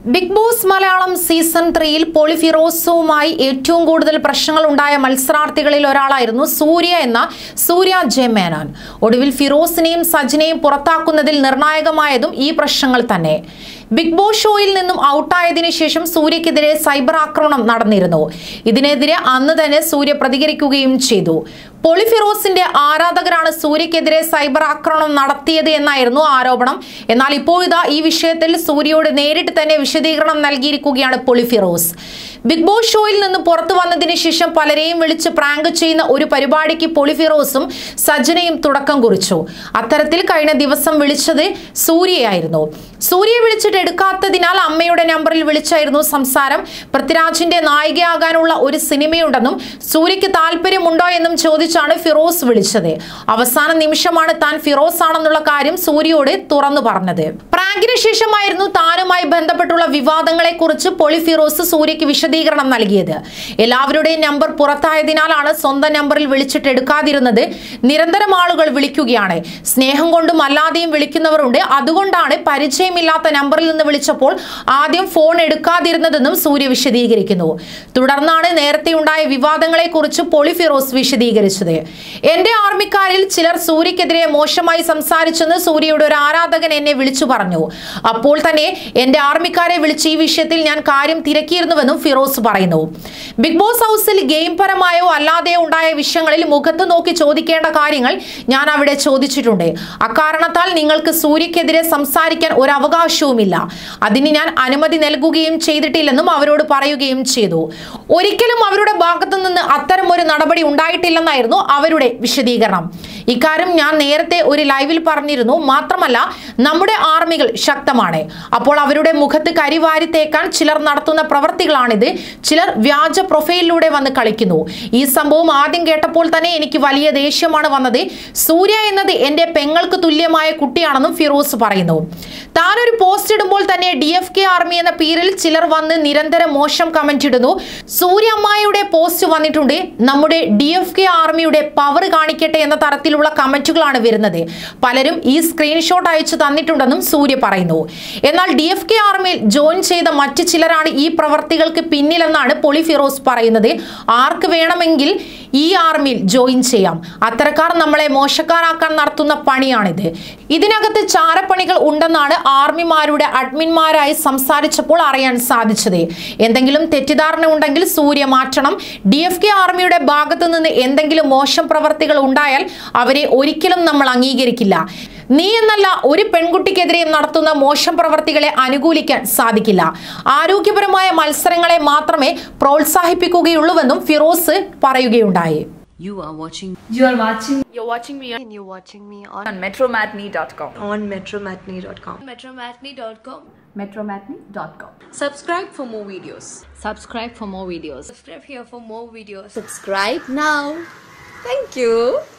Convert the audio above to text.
Big boss Malayalam season ത്രീയിൽ പോളിഫിറോസവുമായി ഏറ്റവും കൂടുതൽ പ്രശ്നങ്ങൾ ഉണ്ടായ മത്സരാർത്ഥികളിൽ ഒരാളായിരുന്നു സൂര്യ എന്ന സൂര്യ ജെ മേനോൻ ഒടുവിൽ ഫിറോസിനെയും സജിനെയും പുറത്താക്കുന്നതിൽ നിർണായകമായതും ഈ പ്രശ്നങ്ങൾ തന്നെ ബിഗ് ബോസ് ഷോയിൽ നിന്നും ഔട്ടായതിനു ശേഷം സൂര്യക്കെതിരെ സൈബർ ആക്രമണം നടന്നിരുന്നു ഇതിനെതിരെ അന്ന് തന്നെ സൂര്യ പ്രതികരിക്കുകയും ചെയ്തു പൊളിഫിറോസിന്റെ ആരാധകരാണ് സൂര്യക്കെതിരെ സൈബർ ആക്രമണം നടത്തിയത് എന്നായിരുന്നു ആരോപണം എന്നാൽ ഇപ്പോൾ ഇതാ ഈ വിഷയത്തിൽ സൂര്യയോട് നേരിട്ട് തന്നെ വിശദീകരണം നൽകിയിരിക്കുകയാണ് പൊളിഫിറോസ് ബിഗ് ബോസ് ഷോയിൽ നിന്ന് പുറത്തു വന്നതിന് ശേഷം പലരെയും വിളിച്ച് പ്രാങ്ക് ചെയ്യുന്ന ഒരു പരിപാടിക്ക് പൊളിഫിറോസും സജനയും തുടക്കം കുറിച്ചു അത്തരത്തിൽ കഴിഞ്ഞ ദിവസം വിളിച്ചത് സൂര്യയായിരുന്നു സൂര്യയെ വിളിച്ചിട്ട് എടുക്കാത്തതിനാൽ അമ്മയുടെ നമ്പറിൽ വിളിച്ചായിരുന്നു സംസാരം പൃഥ്വിരാജിന്റെ നായികയാകാനുള്ള ഒരു സിനിമയുണ്ടെന്നും സൂര്യയ്ക്ക് താല്പര്യമുണ്ടോ എന്നും ചോദിച്ചാണ് ഫിറോസ് വിളിച്ചത് അവസാന നിമിഷമാണ് താൻ ഫിറോസ് ആണെന്നുള്ള കാര്യം സൂര്യയോട് തുറന്നു പറഞ്ഞത് പ്രാങ്കിന് ശേഷമായിരുന്നു താനുമായി ബന്ധപ്പെട്ടുള്ള വിവാദങ്ങളെ കുറിച്ച് പൊളി ഫിറോസ് സൂര്യയ്ക്ക് വിശദീകരണം നൽകിയത് എല്ലാവരുടെയും നമ്പർ പുറത്തായതിനാലാണ് സ്വന്തം നമ്പറിൽ വിളിച്ചിട്ട് എടുക്കാതിരുന്നത് നിരന്തരം ആളുകൾ വിളിക്കുകയാണ് സ്നേഹം കൊണ്ടും അല്ലാതെയും വിളിക്കുന്നവരുണ്ട് അതുകൊണ്ടാണ് പരിചയമില്ലാത്ത നമ്പറിൽ നിന്ന് വിളിച്ചപ്പോൾ ആദ്യം ഫോൺ എടുക്കാതിരുന്നതെന്നും സൂര്യ വിശദീകരിക്കുന്നു തുടർന്നാണ് നേരത്തെ ഉണ്ടായ വിവാദങ്ങളെ കുറിച്ച് പൊളി ഫിറോസ് വിശദീകരിച്ചത് എന്റെ ആർമിക്കാരിൽ ചിലർ സൂര്യക്കെതിരെ മോശമായി സംസാരിച്ചെന്ന് സൂര്യയുടെ ഒരു ആരാധകൻ എന്നെ വിളിച്ചു പറഞ്ഞു അപ്പോൾ തന്നെ എന്റെ ആർമിക്കാരെ വിളിച്ച് ഈ വിഷയത്തിൽ ഞാൻ കാര്യം തിരക്കിയിരുന്നുവെന്നും ഫിറോസ് പറയുന്നു ബിഗ് ബോസ് ഹൗസിൽ ഗെയിം പരമായോ അല്ലാതെയോ ഉണ്ടായ വിഷയങ്ങളിൽ മുഖത്ത് നോക്കി ചോദിക്കേണ്ട കാര്യങ്ങൾ ഞാൻ അവിടെ ചോദിച്ചിട്ടുണ്ട് അക്കാരണത്താൽ നിങ്ങൾക്ക് സൂര്യക്കെതിരെ സംസാരിക്കാൻ ഒരു അവകാശവുമില്ല അതിന് ഞാൻ അനുമതി നൽകുകയും ചെയ്തിട്ടില്ലെന്നും അവരോട് പറയുകയും ചെയ്തു ഒരിക്കലും അവരുടെ ഭാഗത്തു നിന്ന് അത്തരം ഒരു നടപടി ഉണ്ടായിട്ടില്ലെന്നായിരുന്നു അവരുടെ വിശദീകരണം ഇക്കാര്യം ഞാൻ നേരത്തെ ഒരു ലൈവിൽ പറഞ്ഞിരുന്നു മാത്രമല്ല നമ്മുടെ ആർമികൾ ശക്തമാണ് അപ്പോൾ അവരുടെ മുഖത്ത് കരിവാരി തേക്കാൻ ചിലർ നടത്തുന്ന പ്രവർത്തികളാണിത് ചിലർ വ്യാജ പ്രൊഫൈലിലൂടെ വന്ന് കളിക്കുന്നു ഈ സംഭവം ആദ്യം കേട്ടപ്പോൾ തന്നെ എനിക്ക് വലിയ ദേഷ്യമാണ് വന്നത് സൂര്യ എന്നത് എന്റെ പെങ്ങൾക്ക് തുല്യമായ കുട്ടിയാണെന്നും ഫിറോസ് പറയുന്നു താനൊരു പോസ്റ്റ് ഇടുമ്പോൾ തന്നെ ഡി എഫ് കെ ആർമി എന്ന പേരിൽ ചിലർ വന്ന് നിരന്തരം മോശം കമന്റ് ഇടുന്നു സൂര്യ അമ്മായിയുടെ പോസ്റ്റ് വന്നിട്ടുണ്ട് നമ്മുടെ ഡി എഫ് കെ ആർമിയുടെ പവർ കാണിക്കട്ടെ എന്ന തരത്തിലുള്ള കമന്റുകളാണ് വരുന്നത് പലരും ഈ സ്ക്രീൻഷോട്ട് അയച്ചു തന്നിട്ടുണ്ടെന്നും സൂര്യ പറയുന്നു എന്നാൽ ഡി എഫ് കെ ആർമിയിൽ ജോയിൻ ചെയ്ത മറ്റു ചിലരാണ് ഈ പ്രവർത്തികൾക്ക് പിന്നിലെന്നാണ് പൊളി ഫിറോസ് പറയുന്നത് ആർക്ക് വേണമെങ്കിൽ ഈ ആർമിയിൽ ജോയിൻ ചെയ്യാം അത്തരക്കാർ നമ്മളെ മോശക്കാരാക്കാൻ നടത്തുന്ന പണിയാണിത് ഇതിനകത്ത് ചാരപ്പണികൾ ഉണ്ടെന്നാണ് ആർമിമാരുടെ അഡ്മിന്മാരായി സംസാരിച്ചപ്പോൾ അറിയാൻ സാധിച്ചത് എന്തെങ്കിലും തെറ്റിദ്ധാരണ ഉണ്ടെങ്കിൽ സൂര്യ മാറ്റണം ഡി എഫ് കെ ആർമിയുടെ ഭാഗത്തു നിന്ന് എന്തെങ്കിലും മോശം പ്രവർത്തികൾ ഉണ്ടായാൽ അവരെ ഒരിക്കലും നമ്മൾ അംഗീകരിക്കില്ല നീ എന്നല്ല ഒരു പെൺകുട്ടിക്കെതിരെയും നടത്തുന്ന മോശം പ്രവർത്തികളെ അനുകൂലിക്കാൻ സാധിക്കില്ല ആരോഗ്യപരമായ മത്സരങ്ങളെ മാത്രമേ പ്രോത്സാഹിപ്പിക്കുകയുള്ളൂവെന്നും ഫിറോസ് പറയുകയുണ്ടായി You are watching You are watching You're watching me on, and you're watching me on, on metromatney.com. on metromatney.com. Metromatney.com. metromatney.com. subscribe for more videos. Subscribe for more videos. Subscribe here for more videos. Subscribe now. Thank you.